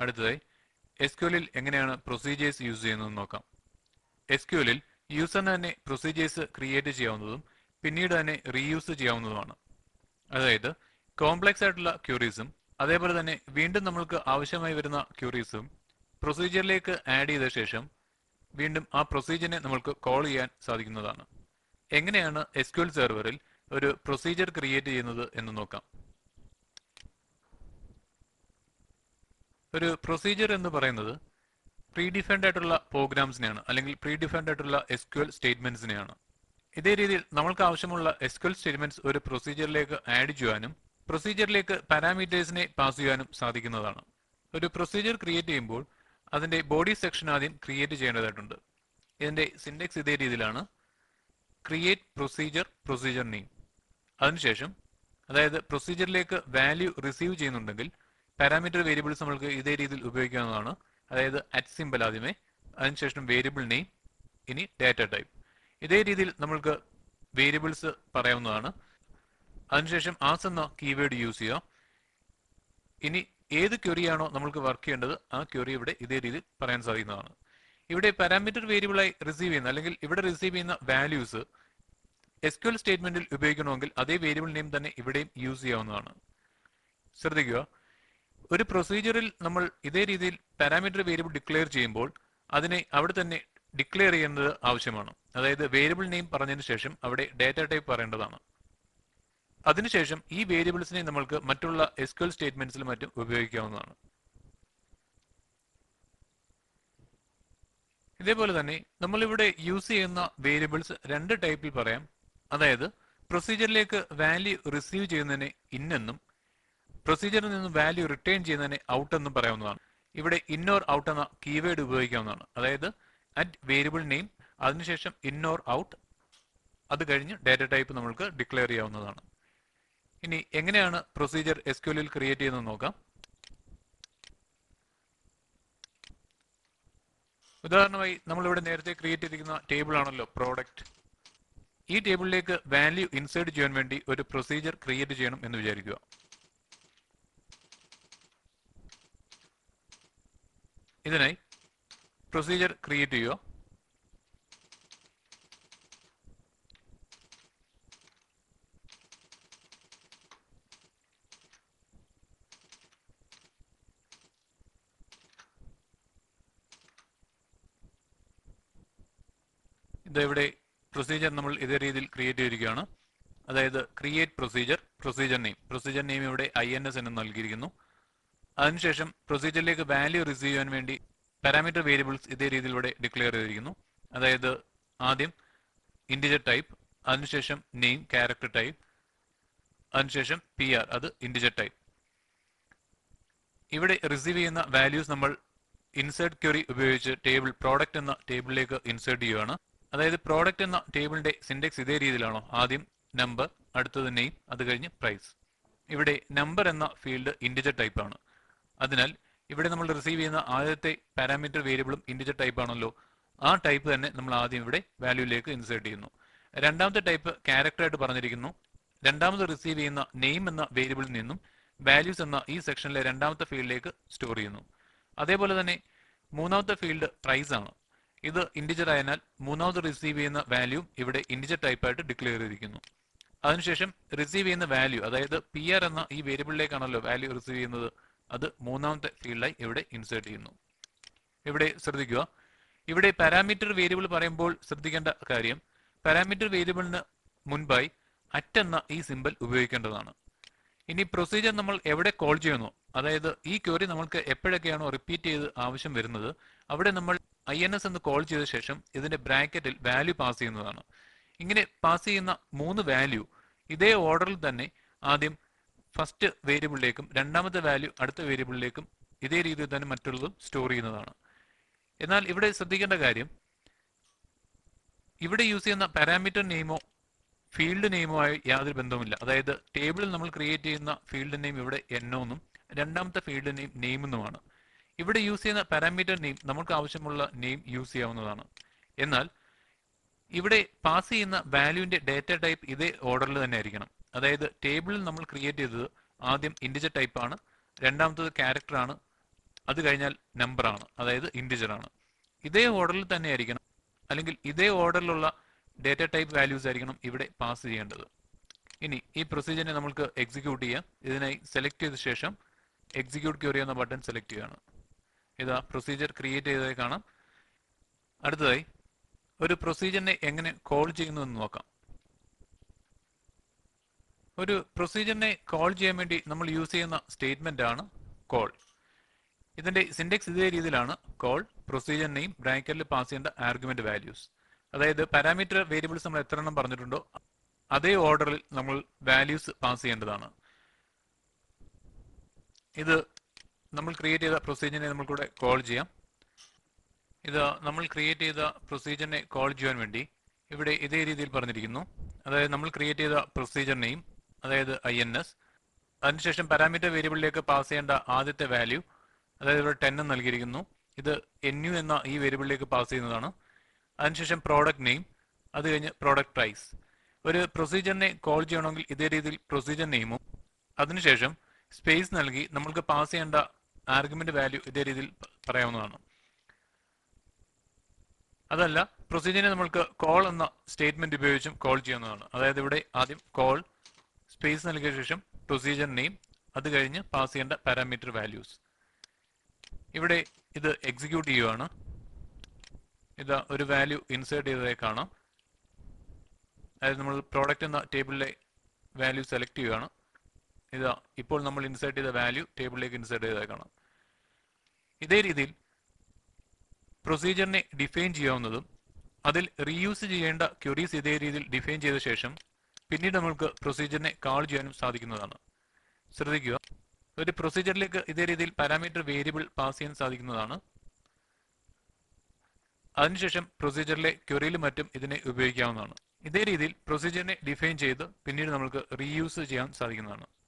അടുത്തതായി എസ്ക്യൂലിൽ എങ്ങനെയാണ് procedures use ചെയ്യുന്നതെന്ന് നോക്കാം എസ്ക്യൂലിൽ യൂസറിന് തന്നെ പ്രൊസീജിയേഴ്സ് ക്രിയേറ്റ് ചെയ്യാവുന്നതും പിന്നീട് തന്നെ റീയൂസ് ചെയ്യാവുന്നതുമാണ് അതായത് കോംപ്ലക്സ് ആയിട്ടുള്ള ക്യൂറീസും അതേപോലെ തന്നെ വീണ്ടും നമ്മൾക്ക് ആവശ്യമായി വരുന്ന ക്യൂറീസും പ്രൊസീജിയറിലേക്ക് ആഡ് ചെയ്ത ശേഷം വീണ്ടും ആ പ്രൊസീജിയറിനെ നമ്മൾക്ക് കോൾ ചെയ്യാൻ സാധിക്കുന്നതാണ് എങ്ങനെയാണ് എസ്ക്യൂൽ സെർവറിൽ ഒരു പ്രൊസീജിയർ ക്രിയേറ്റ് ചെയ്യുന്നത് എന്ന് നോക്കാം ഒരു പ്രൊസീജിയർ എന്ന് പറയുന്നത് പ്രീ ഡിഫൈൻഡ് ആയിട്ടുള്ള പ്രോഗ്രാംസിനെയാണ് അല്ലെങ്കിൽ പ്രീ ഡിഫൈൻഡ് ആയിട്ടുള്ള എസ്ക്യൂൽ സ്റ്റേറ്റ്മെന്റ്സിനെയാണ് ഇതേ രീതിയിൽ നമ്മൾക്ക് ആവശ്യമുള്ള എസ്ക്യൂൽ സ്റ്റേറ്റ്മെന്റ്സ് ഒരു പ്രൊസീജിയറിലേക്ക് ആഡ് ചെയ്യാനും പ്രൊസീജിയറിലേക്ക് പാരാമീറ്റേഴ്സിനെ പാസ് ചെയ്യാനും സാധിക്കുന്നതാണ് ഒരു പ്രൊസീജിയർ ക്രിയേറ്റ് ചെയ്യുമ്പോൾ അതിന്റെ ബോഡി സെക്ഷൻ ആദ്യം ക്രിയേറ്റ് ചെയ്യേണ്ടതായിട്ടുണ്ട് ഇതിന്റെ സിൻഡെക്സ് ഇതേ രീതിയിലാണ് ക്രിയേറ്റ് പ്രൊസീജിയർ പ്രൊസീജിയർ നെയിം അതിനുശേഷം അതായത് പ്രൊസീജിയറിലേക്ക് വാല്യൂ റിസീവ് ചെയ്യുന്നുണ്ടെങ്കിൽ പാരാമീറ്റർ വേരിയബിൾസ് നമ്മൾക്ക് ഇതേ രീതിയിൽ ഉപയോഗിക്കാവുന്നതാണ് അതായത് അറ്റ് സിമ്പൽ ആദ്യമേ അതിനുശേഷം വേരിയബിൾ നെയിം ഇനി ഡാറ്റ ടൈപ്പ് ഇതേ രീതിയിൽ നമ്മൾക്ക് വേരിയബിൾസ് പറയാവുന്നതാണ് അതിനുശേഷം ആസ് എന്ന കീവേഡ് യൂസ് ചെയ്യുക ഇനി ഏത് ക്വറിയാണോ നമ്മൾക്ക് വർക്ക് ചെയ്യേണ്ടത് ആ ക്വറി ഇവിടെ ഇതേ രീതിയിൽ പറയാൻ സാധിക്കുന്നതാണ് ഇവിടെ പാരാമീറ്റർ വേരിയബിളായി റിസീവ് ചെയ്യുന്ന അല്ലെങ്കിൽ ഇവിടെ റിസീവ് ചെയ്യുന്ന വാല്യൂസ് എസ്ക്യൂൽ സ്റ്റേറ്റ്മെന്റിൽ ഉപയോഗിക്കണമെങ്കിൽ അതേ വേരിയബിൾ നെയിം തന്നെ ഇവിടെയും യൂസ് ചെയ്യാവുന്നതാണ് ശ്രദ്ധിക്കുക ഒരു പ്രൊസീജിയറിൽ നമ്മൾ ഇതേ രീതിയിൽ പാരാമീറ്റർ വേരിയബിൾ ഡിക്ലെയർ ചെയ്യുമ്പോൾ അതിനെ അവിടെ തന്നെ ഡിക്ലെയർ ചെയ്യുന്നത് ആവശ്യമാണ് അതായത് വേരിയബിൾ നെയിം പറഞ്ഞതിന് ശേഷം അവിടെ ഡാറ്റ ടൈപ്പ് പറയേണ്ടതാണ് അതിനുശേഷം ഈ വേരിയബിൾസിനെ നമ്മൾക്ക് മറ്റുള്ള എസ്ക്യൂൽ സ്റ്റേറ്റ്മെന്റ്സിലും മറ്റും ഉപയോഗിക്കാവുന്നതാണ് ഇതേപോലെ തന്നെ നമ്മളിവിടെ യൂസ് ചെയ്യുന്ന വേരിയബിൾസ് രണ്ട് ടൈപ്പിൽ പറയാം അതായത് പ്രൊസീജിയറിലേക്ക് വാല്യൂ റിസീവ് ചെയ്യുന്നതിനെ ഇന്നെന്നും പ്രൊസീജിയറിൽ നിന്ന് വാല്യൂ റിട്ടേൺ ചെയ്യുന്നതിനെ ഔട്ട് എന്നും പറയാവുന്നതാണ് ഇവിടെ ഇന്നോർ ഔട്ട് എന്ന കീവേഡ് ഉപയോഗിക്കാവുന്നതാണ് അതായത് അറ്റ് വേരിയബിൾ നെയിം അതിനുശേഷം ഇന്നോർ ഔട്ട് അത് കഴിഞ്ഞ് ഡാറ്റ ടൈപ്പ് നമ്മൾക്ക് ഡിക്ലെയർ ചെയ്യാവുന്നതാണ് ഇനി എങ്ങനെയാണ് പ്രൊസീജിയർ എസ്ക്യൂലിൽ ക്രിയേറ്റ് ചെയ്യുന്നത് നോക്കാം ഉദാഹരണമായി നമ്മളിവിടെ നേരത്തെ ക്രിയേറ്റ് ചെയ്തിരിക്കുന്ന ടേബിൾ ആണല്ലോ പ്രോഡക്റ്റ് ഈ ടേബിളിലേക്ക് വാല്യൂ ഇൻസേർട്ട് ചെയ്യാൻ വേണ്ടി ഒരു പ്രൊസീജിയർ ക്രിയേറ്റ് ചെയ്യണം എന്ന് വിചാരിക്കുക ഇതിനായി പ്രൊസീജിയർ ക്രിയേറ്റ് ചെയ്യുക ഇത് ഇവിടെ പ്രൊസീജിയർ നമ്മൾ ഇതേ രീതിയിൽ ക്രിയേറ്റ് ചെയ്തിരിക്കുകയാണ് അതായത് create procedure procedure name procedure name ഇവിടെ ഐ എൻ എസ് എന്ന് നൽകിയിരിക്കുന്നു അതിനുശേഷം പ്രൊസീജിയറിലേക്ക് വാല്യൂ റിസീവ് ചെയ്യാൻ വേണ്ടി പാരാമീറ്റർ വേരിയബിൾസ് ഇതേ രീതിയിൽ ഇവിടെ ഡിക്ലെയർ ചെയ്തിരിക്കുന്നു അതായത് ആദ്യം ഇൻഡിജർ ടൈപ്പ് അതിനുശേഷം നെയിം ക്യാരക്ടർ ടൈപ്പ് അതിനുശേഷം പി ആർ അത് ഇൻഡിജർ ടൈപ്പ് ഇവിടെ റിസീവ് ചെയ്യുന്ന വാല്യൂസ് നമ്മൾ ഇൻസേർട്ട് ക്വറി ഉപയോഗിച്ച് ടേബിൾ പ്രോഡക്റ്റ് എന്ന ടേബിളിലേക്ക് ഇൻസേർട്ട് ചെയ്യുകയാണ് അതായത് പ്രോഡക്റ്റ് എന്ന ടേബിളിന്റെ സിൻഡെക്സ് ഇതേ രീതിയിലാണോ ആദ്യം നമ്പർ അടുത്തത് നെയിം അത് കഴിഞ്ഞ് പ്രൈസ് ഇവിടെ നമ്പർ എന്ന ഫീൽഡ് ഇൻഡിജർ ടൈപ്പ് ആണ് അതിനാൽ ഇവിടെ നമ്മൾ റിസീവ് ചെയ്യുന്ന ആദ്യത്തെ പാരാമീറ്റർ വേരിയബിളും ഇൻഡിജർ ടൈപ്പ് ആണല്ലോ ആ ടൈപ്പ് തന്നെ നമ്മൾ ആദ്യം ഇവിടെ വാല്യൂയിലേക്ക് ഇൻസേർട്ട് ചെയ്യുന്നു രണ്ടാമത്തെ ടൈപ്പ് ക്യാരക്ടർ ആയിട്ട് പറഞ്ഞിരിക്കുന്നു രണ്ടാമത് റിസീവ് ചെയ്യുന്ന നെയിം എന്ന വേരിയബിളിൽ നിന്നും വാല്യൂസ് എന്ന ഈ സെക്ഷനിലെ രണ്ടാമത്തെ ഫീൽഡിലേക്ക് സ്റ്റോർ ചെയ്യുന്നു അതേപോലെ തന്നെ മൂന്നാമത്തെ ഫീൽഡ് പ്രൈസ് ആണ് ഇത് ഇൻഡിജർ ആയതിനാൽ മൂന്നാമത് റിസീവ് ചെയ്യുന്ന വാല്യൂ ഇവിടെ ഇൻഡിജർ ടൈപ്പ് ആയിട്ട് ഡിക്ലെയർ ചെയ്തിരിക്കുന്നു അതിനുശേഷം റിസീവ് ചെയ്യുന്ന വാല്യൂ അതായത് പി ആർ എന്ന ഈ വേരിയബിളിലേക്കാണല്ലോ വാല്യൂ റിസീവ് ചെയ്യുന്നത് അത് മൂന്നാമത്തെ ഫീൽഡായി ഇവിടെ ഇൻസേർട്ട് ചെയ്യുന്നു ഇവിടെ ശ്രദ്ധിക്കുക ഇവിടെ പാരാമീറ്റർ വേരിയബിൾ പറയുമ്പോൾ ശ്രദ്ധിക്കേണ്ട കാര്യം പാരാമീറ്റർ വേരിയബിളിന് മുൻപായി അറ്റ് എന്ന ഈ സിമ്പൽ ഉപയോഗിക്കേണ്ടതാണ് ഇനി പ്രൊസീജിയർ നമ്മൾ എവിടെ കോൾ ചെയ്യുന്നു അതായത് ഈ ക്വറി നമ്മൾക്ക് എപ്പോഴൊക്കെയാണോ റിപ്പീറ്റ് ചെയ്ത് ആവശ്യം വരുന്നത് അവിടെ നമ്മൾ ഐ എൻ എസ് എന്ന് കോൾ ചെയ്ത ശേഷം ഇതിന്റെ ബ്രാക്കറ്റിൽ വാല്യൂ പാസ് ചെയ്യുന്നതാണ് ഇങ്ങനെ പാസ് ചെയ്യുന്ന മൂന്ന് വാല്യൂ ഇതേ ഓർഡറിൽ തന്നെ ആദ്യം ഫസ്റ്റ് വേരിയബിളിലേക്കും രണ്ടാമത്തെ വാല്യൂ അടുത്ത വേരിയബിളിലേക്കും ഇതേ രീതിയിൽ തന്നെ മറ്റുള്ളതും സ്റ്റോർ ചെയ്യുന്നതാണ് എന്നാൽ ഇവിടെ ശ്രദ്ധിക്കേണ്ട കാര്യം ഇവിടെ യൂസ് ചെയ്യുന്ന പാരാമീറ്റർ നെയിമോ ഫീൽഡ് നെയിമുമായി യാതൊരു ബന്ധവുമില്ല അതായത് ടേബിളിൽ നമ്മൾ ക്രിയേറ്റ് ചെയ്യുന്ന ഫീൽഡ് നെയിം ഇവിടെ എന്നോ എന്നും രണ്ടാമത്തെ ഫീൽഡ് നെയിം നെയിം എന്നുമാണ് ഇവിടെ യൂസ് ചെയ്യുന്ന പാരാമീറ്റർ നെയിം നമുക്ക് ആവശ്യമുള്ള നെയിം യൂസ് ചെയ്യാവുന്നതാണ് എന്നാൽ ഇവിടെ പാസ് ചെയ്യുന്ന വാല്യൂവിന്റെ ഡാറ്റ ടൈപ്പ് ഇതേ ഓർഡറിൽ തന്നെ ആയിരിക്കണം അതായത് ടേബിളിൽ നമ്മൾ ക്രിയേറ്റ് ചെയ്തത് ആദ്യം ഇൻഡിജർ ടൈപ്പ് ആണ് രണ്ടാമത്തത് ക്യാരക്ടർ ആണ് അത് കഴിഞ്ഞാൽ നമ്പർ ആണ് അതായത് ഇൻഡിജർ ആണ് ഇതേ ഓർഡറിൽ തന്നെ ആയിരിക്കണം അല്ലെങ്കിൽ ഇതേ ഓർഡറിലുള്ള ഡേറ്റ ടൈപ്പ് വാല്യൂസ് ആയിരിക്കണം ഇവിടെ പാസ് ചെയ്യേണ്ടത് ഇനി ഈ പ്രൊസീജിയറിനെ നമുക്ക് എക്സിക്യൂട്ട് ചെയ്യാം ഇതിനായി സെലക്ട് ചെയ്ത ശേഷം എക്സിക്യൂട്ട് ക്യൂറി എന്ന ബട്ടൺ സെലക്ട് ചെയ്യുകയാണ് ഇതാ പ്രൊസീജിയർ ക്രിയേറ്റ് ചെയ്തതായി കാണാം അടുത്തതായി ഒരു പ്രൊസീജിയറിനെ എങ്ങനെ കോൾ ചെയ്യുന്നു എന്ന് നോക്കാം ഒരു പ്രൊസീജിയറിനെ കോൾ ചെയ്യാൻ വേണ്ടി നമ്മൾ യൂസ് ചെയ്യുന്ന സ്റ്റേറ്റ്മെന്റ് ആണ് കോൾ ഇതിന്റെ സിൻഡെക്സ് ഇതേ രീതിയിലാണ് കോൾ പ്രൊസീജിയർ നെയിം ബ്രാക്കറ്റിൽ പാസ് ചെയ്യേണ്ട ആർഗ്യുമെന്റ് വാല്യൂസ് അതായത് പാരാമീറ്റർ വേരിയബിൾസ് നമ്മൾ എത്ര എണ്ണം പറഞ്ഞിട്ടുണ്ടോ അതേ ഓർഡറിൽ നമ്മൾ വാല്യൂസ് പാസ് ചെയ്യേണ്ടതാണ് ഇത് നമ്മൾ ക്രിയേറ്റ് ചെയ്ത പ്രൊസീജിയറിനെ നമ്മൾക്കൂടെ കോൾ ചെയ്യാം ഇത് നമ്മൾ ക്രിയേറ്റ് ചെയ്ത പ്രൊസീജിയറിനെ കോൾ ചെയ്യാൻ വേണ്ടി ഇവിടെ ഇതേ രീതിയിൽ പറഞ്ഞിരിക്കുന്നു അതായത് നമ്മൾ ക്രിയേറ്റ് ചെയ്ത പ്രൊസീജിയർ നെയിം അതായത് ഐ എൻ എസ് അതിനുശേഷം പാരാമീറ്റർ വേരിയബിളിലേക്ക് പാസ് ചെയ്യേണ്ട ആദ്യത്തെ വാല്യൂ അതായത് ഇവിടെ ടെൻ എന്ന് നൽകിയിരിക്കുന്നു ഇത് എൻ യു എന്ന ഈ വേരിയബിളിലേക്ക് പാസ് ചെയ്യുന്നതാണ് അതിനുശേഷം പ്രോഡക്റ്റ് നെയിം അത് കഴിഞ്ഞ് പ്രോഡക്റ്റ് പ്രൈസ് ഒരു പ്രൊസീജിയറിനെ കോൾ ചെയ്യണമെങ്കിൽ ഇതേ രീതിയിൽ പ്രൊസീജിയർ നെയിമും അതിനുശേഷം സ്പേസ് നൽകി നമ്മൾക്ക് പാസ് ചെയ്യേണ്ട ആർഗ്യുമെന്റ് വാല്യൂ ഇതേ രീതിയിൽ പ- പറയാവുന്നതാണ് അതല്ല പ്രൊസീജിയറിനെ നമ്മൾക്ക് കോൾ എന്ന സ്റ്റേറ്റ്മെന്റ് ഉപയോഗിച്ചും കോൾ ചെയ്യാവുന്നതാണ് അതായത് ഇവിടെ ആദ്യം കോൾ സ്പേസ് നൽകിയ ശേഷം പ്രൊസീജിയർ നെയിം അത് കഴിഞ്ഞ് പാസ് ചെയ്യേണ്ട പാരാമീറ്റർ വാല്യൂസ് ഇവിടെ ഇത് എക്സിക്യൂട്ട് ചെയ്യുവാണ് ഇത് ഒരു വാല്യൂ ഇൻസേർട്ട് ചെയ്തതായി കാണാം അതായത് നമ്മൾ പ്രോഡക്റ്റ് എന്ന ടേബിളിലെ വാല്യൂ സെലക്ട് ചെയ്യുകയാണ് ഇതാ ഇപ്പോൾ നമ്മൾ ഇൻസേർട്ട് ചെയ്ത വാല്യൂ ടേബിളിലേക്ക് ഇൻസേർട്ട് ചെയ്തതായി കാണാം ഇതേ രീതിയിൽ പ്രൊസീജിയറിനെ ഡിഫൈൻ ചെയ്യാവുന്നതും അതിൽ റീയൂസ് ചെയ്യേണ്ട ക്വരീസ് ഇതേ രീതിയിൽ ഡിഫൈൻ ചെയ്ത ശേഷം പിന്നീട് നമ്മൾക്ക് പ്രൊസീജിയറിനെ കാൾ ചെയ്യാനും സാധിക്കുന്നതാണ് ശ്രദ്ധിക്കുക ഒരു പ്രൊസീജിയറിലേക്ക് ഇതേ രീതിയിൽ പാരാമീറ്റർ വേരിയബിൾ പാസ് ചെയ്യാൻ സാധിക്കുന്നതാണ് അതിനുശേഷം പ്രൊസീജിയറിലെ ക്വറിയിലും മറ്റും ഇതിനെ ഉപയോഗിക്കാവുന്നതാണ് ഇതേ രീതിയിൽ പ്രൊസീജിയറിനെ ഡിഫൈൻ ചെയ്ത് പിന്നീട് നമുക്ക് റീയൂസ് ചെയ്യാൻ സാധിക്കുന്നതാണ്